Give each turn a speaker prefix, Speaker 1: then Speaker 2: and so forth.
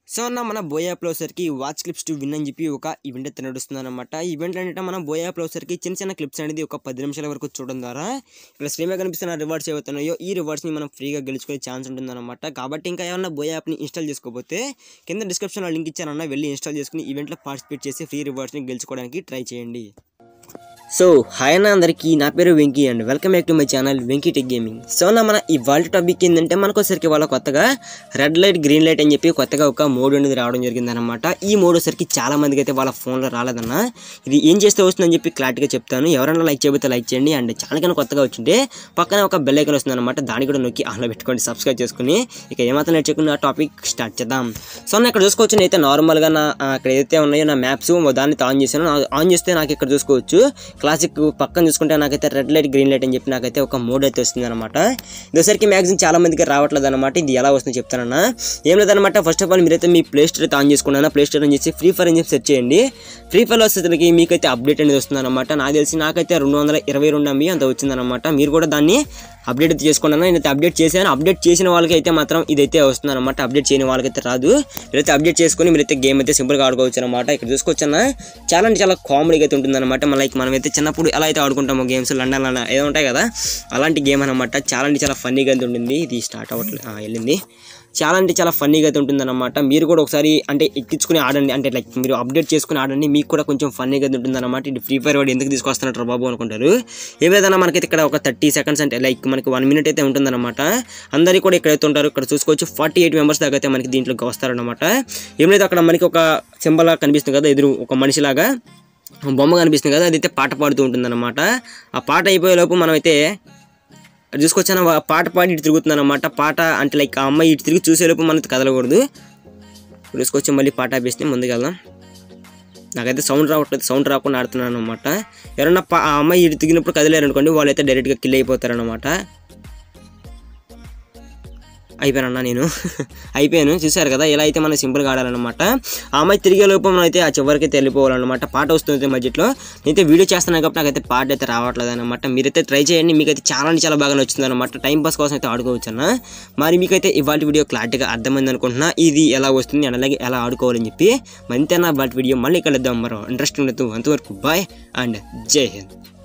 Speaker 1: so అన్న మన బోయా ప్లౌసర్కి వాచ్ క్లిప్స్ టు విన్ అని చెప్పి ఒక ఈవెంట్ అయితే నడుస్తుంది అనమాట ఈవెంట్ అంటే మనం బోయా ప్లౌసర్కి చిన్న చిన్న క్లిప్స్ అనేది ఒక పది నిమిషాల వరకు చూడడం ద్వారా ఇక్కడ స్క్రీన్ మీద కనిపిస్తున్న రివార్డ్స్ ఏవైతున్నాయో ఈ రివార్డ్స్ని మనం ఫ్రీగా గెలుచుకునే ఛాన్స్ ఉంటుందన్నమాట కాబట్టి ఇంకా ఏమన్నా బోయా యాప్ని ఇన్స్టాల్ చేసుకోకపోతే కింద డిస్క్రిప్షన్లో లింక్ ఇచ్చానన్న వెళ్ళి ఇన్స్టాల్ చేసుకుని ఈవెంట్లో పార్టిసిపేట్ చేసి ఫ్రీ రివార్డ్స్ని గెలుచుకోవడానికి ట్రై చేయండి సో హాయ్ అన్న అందరికీ నా పేరు Venky and welcome back to my channel Venky tech gaming so నా మన ఈ వరల్డ్ టాపిక్ ఏంటంటే మనకు వచ్చరికి వాళ్ళ కొత్తగా రెడ్ లైట్ గ్రీన్ లైట్ అని చెప్పి కొత్తగా ఒక మోడ్ అనేది రావడం జరిగిందనమాట ఈ మోడ్ వచ్చరికి చాలా మందికి అయితే వాళ్ళ ఫోన్లో రాలేదన్న ఇది ఏం చేస్తే వస్తుందని చెప్పి క్లారిటీగా చెప్తాను ఎవరైనా లైక్ చేయబోతే లైక్ చేయండి అండ్ ఛానల్ కన్నా కొత్తగా వచ్చింటే పక్కన ఒక బెల్ ఐకన్ వస్తుంది అనమాట దాన్ని కూడా నొక్కి ఆన్లో పెట్టుకోండి సబ్స్క్రైబ్ చేసుకుని ఇక ఏమాత్రం నేర్చుకుని చేసుకుని ఆ టాపిక్ స్టార్ట్ చేద్దాం సో నేను ఇక్కడ చూసుకోవచ్చు నేనైతే నార్మల్గా నా ఆ, ఇక్కడ ఏదైతే ఉన్నాయో నా మ్యాప్స్ దాన్ని ఆన్ చేశాను నా- ఆన్ చేస్తే నాకు ఇక్కడ చూసుకోవచ్చు క్లాసిక్ పక్కన చూసుకుంటే నాకైతే రెడ్ లైట్ గ్రీన్ లైట్ అని చెప్పి నాకైతే ఒక మోడ్ అయితే వస్తుంది అనమాట ఇదోసరికి మ్యాక్సిమం చాలా మందికి రావట్లేదు అనమాట ఇది ఎలా వస్తుందో చెప్తానన్నా ఏం లేదనమాట ఫస్ట్ ఆఫ్ ఆల్ మీరైతే మీ ప్లే స్టోర్ అయితే ఆన్ చేసుకున్నాను ప్లే స్టోర్ అని చేసి ఫ్రీ ఫైర్ అని చెప్పి సెర్చ్ చేయండి ఫ్రీ ఫైర్ వచ్చేసరికి మీకైతే అప్డేట్ అనేది వస్తుంది అనమాట నాకు తెలిసి నాకైతే రెండు వందల ఇరవై రెండు ఎంబీ అంత వచ్చిందనమాట మీరు కూడా దాన్ని అప్డేట్ అయితే చేసుకున్నాను నేనైతే అప్డేట్ చేశాను అప్డేట్ చేసిన వాళ్ళకి అయితే మాత్రం ఇదైతే వస్తుంది అనమాట అప్డేట్ చేయని వాళ్ళకైతే రాదు మీరైతే అప్డేట్ చేసుకొని మీరైతే గేమ్ అయితే సింపుల్గా ఆడుకోవచ్చు అనమాట ఇక్కడ చూసుకోవచ్చు అన్న చాలా అంటే చాలా కామెడీగా అయితే ఉంటుంది అనమాట మన లైక్ మనమైతే చిన్నప్పుడు ఎలా అయితే ఆడుకుంటామో గేమ్స్ లండన్ లండన్ ఏదో ఉంటాయి కదా అలాంటి గేమ్ అనమాట చాలా అంటే చాలా ఫన్నీగా అయితే ఉంటుంది ఇది స్టార్ట్ అవ్వట్లేదు ఆ, వెళ్ళింది చాలా అంటే చాలా ఫన్నీగా అయితే ఉంటుందన్నమాట మీరు కూడా ఒకసారి అంటే ఎక్కించుకుని ఆడండి అంటే లైక్ మీరు అప్డేట్ చేసుకుని ఆడండి మీకు కూడా కొంచెం ఫన్నీగా అయితే ఉంటుందన్నమాట ఇది ఫ్రీ ఫైర్ వాడు ఎందుకు తీసుకొస్తున్నారు బాబు అనుకుంటారు ఏదైనా మనకైతే ఇక్కడ ఒక థర్టీ సెకండ్స్ అంటే లైక్ మనకి వన్ మినిట్ అయితే ఉంటుందన్నమాట అందరికీ కూడా ఇక్కడైతే ఉంటారు ఇక్కడ చూసుకోవచ్చు ఫార్టీ ఎయిట్ మెంబర్స్ దాకా అయితే మనకి దీంట్లోకి వస్తారన్నమాట ఏమైతే అక్కడ మనకి ఒక సింబల్ కనిపిస్తుంది కదా ఎదురు ఒక మనిషిలాగా బొమ్మ కనిపిస్తుంది కదా అదైతే పాట పాడుతూ ఉంటుందన్నమాట ఆ పాట అయిపోయే లోపు మనమైతే అది చూసుకొచ్చాను ఆ పాట పాడి ఇటు తిరుగుతున్నాను అనమాట పాట అంటే లైక్ ఆ అమ్మాయి ఇటు తిరిగి చూసేలోపు మనకి కదలకూడదు ఇప్పుడు తీసుకొచ్చి మళ్ళీ పాట ఆపేస్తే ముందుకు వెళ్దాం నాకైతే సౌండ్ రావట్లేదు సౌండ్ రాకుండా ఆడుతున్నాను అనమాట ఎవరన్నా పా- ఆ అమ్మాయి ఇటు తిరిగినప్పుడు కదిలేరు అనుకోండి వాళ్ళైతే డైరెక్ట్గా కిల్ అయిపోతారు అనమాట అయిపోయానన్నా నేను అయిపోయాను చూసారు కదా ఇలా అయితే మనం సింపుల్గా ఆడాలన్నమాట ఆ అమ్మాయి తిరిగే లోపు మనం అయితే ఆ చివరికి అయితే వెళ్ళిపోవాలన్నమాట పాట వస్తుంది మధ్యలో నేనైతే వీడియో చేస్తున్నాను కాబట్టి నాకైతే పాట అయితే రావట్లేదు అనమాట మీరైతే ట్రై చేయండి మీకైతే చాలా అంటే చాలా బాగా నచ్చుతుంది అనమాట టైం పాస్ కోసం అయితే ఆడుకోవచ్చు అన్న మరి మీకైతే ఇవాళ వీడియో క్లారిటీగా అర్థమైంది అనుకుంటున్నా ఇది ఎలా వస్తుంది అండ్ అలాగే ఎలా ఆడుకోవాలని చెప్పి మంతేనా వాటి వీడియో మళ్ళీ కలుద్దాం మరో ఇంట్రెస్టింగ్ అంతవరకు బాయ్ అండ్ జై హింద్